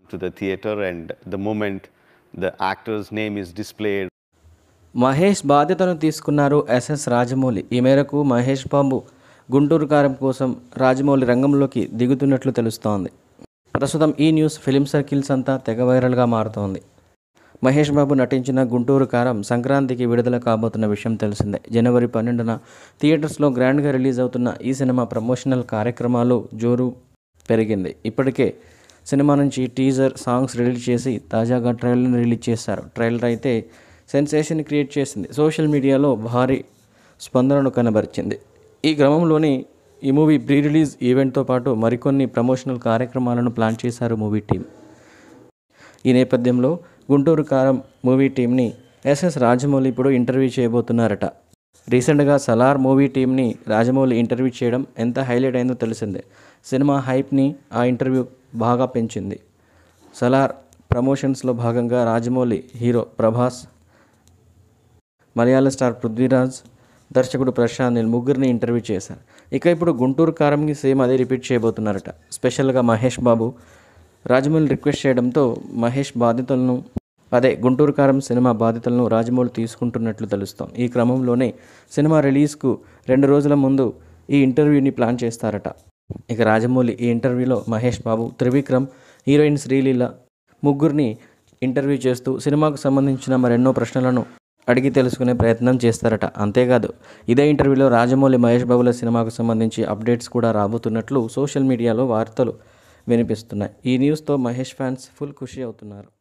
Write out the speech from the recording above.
to the theater, and the moment the actor's name is displayed Mahesh బాధ్యతను తీసుకున్నారు SS Rajamouli ఈ మేరకు మహేష్ బాబు గుంటూరు కారం కోసం రాజమౌళి రంగంలోకి దిగుతున్నట్లు తెలుస్తోంది ప్రస్తుతం ఈ న్యూస్ ఫిలిం సర్కిల్స్ అంతా తెగ వైరల్గా మారుతోంది మహేష్ బాబు నటించిన గుంటూరు కారం సంక్రాంతికి విడుదల కాబోతున్న విషయం తెలిసిందే జనవరి పన్నెండున థియేటర్స్లో గ్రాండ్గా రిలీజ్ అవుతున్న ఈ సినిమా ప్రమోషనల్ కార్యక్రమాలు జోరు పెరిగింది ఇప్పటికే సినిమా నుంచి టీజర్ సాంగ్స్ రిలీజ్ చేసి తాజాగా ట్రైలర్ని రిలీజ్ చేశారు ట్రైలర్ అయితే సెన్సేషన్ క్రియేట్ చేసింది సోషల్ మీడియాలో భారీ స్పందనను కనబరిచింది ఈ క్రమంలోని ఈ మూవీ ప్రీ రిలీజ్ ఈవెంట్తో పాటు మరికొన్ని ప్రమోషనల్ కార్యక్రమాలను ప్లాన్ చేశారు మూవీ టీం ఈ నేపథ్యంలో గుంటూరు కారం మూవీ టీంని ఎస్ఎస్ రాజమౌళి ఇప్పుడు ఇంటర్వ్యూ చేయబోతున్నారట రీసెంట్గా సలార్ మూవీ టీంని రాజమౌళి ఇంటర్వ్యూ చేయడం ఎంత హైలైట్ అయిందో తెలిసిందే సినిమా హైప్ని ఆ ఇంటర్వ్యూ బాగా పెంచింది సలార్ ప్రమోషన్స్లో భాగంగా రాజమౌళి హీరో ప్రభాస్ మలయాళ స్టార్ పృథ్వీరాజ్ దర్శకుడు ప్రశాంత్ నీల్ ముగ్గురిని ఇంటర్వ్యూ చేశారు ఇక ఇప్పుడు గుంటూరు కారంకి సేమ్ అదే రిపీట్ చేయబోతున్నారట స్పెషల్గా మహేష్ బాబు రాజమౌళి రిక్వెస్ట్ చేయడంతో మహేష్ బాధ్యతలను అదే గుంటూరు కారం సినిమా బాధ్యతలను రాజమౌళి తీసుకుంటున్నట్లు తెలుస్తోంది ఈ క్రమంలోనే సినిమా రిలీజ్కు రెండు రోజుల ముందు ఈ ఇంటర్వ్యూని ప్లాన్ చేస్తారట ఇక రాజమౌళి ఈ ఇంటర్వ్యూలో మహేష్ బాబు త్రివిక్రమ్ హీరోయిన్ శ్రీలీల ముగ్గురిని ఇంటర్వ్యూ చేస్తూ సినిమాకు సంబంధించిన మరెన్నో ప్రశ్నలను అడిగి తెలుసుకునే ప్రయత్నం చేస్తారట అంతేకాదు ఇదే ఇంటర్వ్యూలో రాజమౌళి మహేష్ బాబుల సినిమాకు సంబంధించి అప్డేట్స్ కూడా రాబోతున్నట్లు సోషల్ మీడియాలో వార్తలు వినిపిస్తున్నాయి ఈ న్యూస్తో మహేష్ ఫ్యాన్స్ ఫుల్ ఖుషి అవుతున్నారు